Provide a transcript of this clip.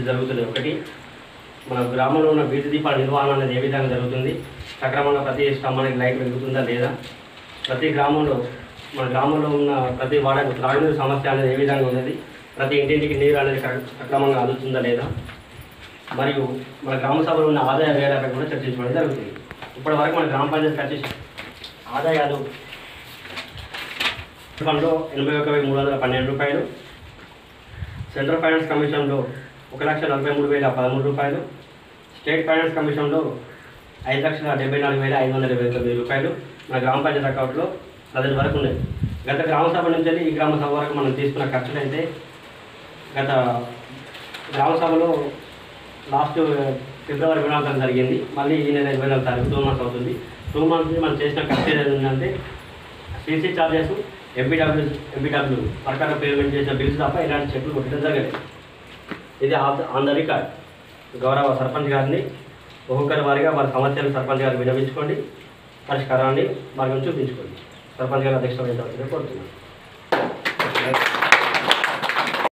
అభివృద్ధి జరుగుతుంది ఒకటి మన గ్రామంలో ఉన్న వీధి దీపాల నిర్వహణ అనేది ఏ విధంగా జరుగుతుంది సక్రమంగా ప్రతి స్తంభానికి లైట్ వెలుగుతుందా లేదా ప్రతి గ్రామంలో మన గ్రామంలో ఉన్న ప్రతి వాడకు త్రాగునీరు సమస్య అనేది ఏ విధంగా ఉన్నది ప్రతి ఇంటింటికి నీరు అనేది సక్- సక్రమంగా అందుతుందా లేదా మరియు మన గ్రామ సభలో ఉన్న ఆదాయ వ్యయాలపై కూడా చర్చించడం జరుగుతుంది ఇప్పటి వరకు మన గ్రామ పంచాయతీ ఖర్చు ఆదాయాలు ఫండ్లో ఎనభై ఒక వెయ్యి మూడు వందల పన్నెండు రూపాయలు సెంట్రల్ ఫైనాన్స్ కమిషన్లో ఒక లక్ష నలభై మూడు వేల పదమూడు రూపాయలు స్టేట్ ఫైనాన్స్ కమిషన్లో ఐదు లక్షల డెబ్బై నాలుగు వేల ఐదు వందల ఇరవై తొమ్మిది రూపాయలు మన గ్రామ పంచాయతీ అకౌంట్లో ప్రజల వరకు ఉన్నాయి గత గ్రామ సభ నుంచి వెళ్ళి ఈ గ్రామ సభ వరకు మనం తీసుకున్న ఖర్చులు అయితే గత గ్రామ సభలో లాస్ట్ ఫిబ్రవరి ఇరవై నాలుగు తారీఖు జరిగింది మళ్ళీ ఈ నెల ఇరవై నాలుగు తారీఖు టూ మంత్స్ అవుతుంది టూ మంత్స్ నుంచి మనం చేసిన ఖర్చు ఏదైతే ఉందంటే సీసీ ఛార్జెస్ ఎంపీడబ్ల్యూ ఎంపీడబ్ల్యూ ప్రకారం పేమెంట్ చేసిన బిల్స్ తప్ప ఇలాంటి చెక్కులు కొట్టడం జరగలేదు ఇది ఆన్ ద రికార్డ్ గౌరవ సర్పంచ్ గారిని ఒక్కొక్కరి వారిగా వారి సమస్యలు సర్పంచ్ గారికి వినవించుకోండి పరిష్కారాన్ని వారి నుంచి చూపించుకోండి సర్పంచ్ గారి అధ్యక్షత వహించవలసిందిగా కోరుతున్నాను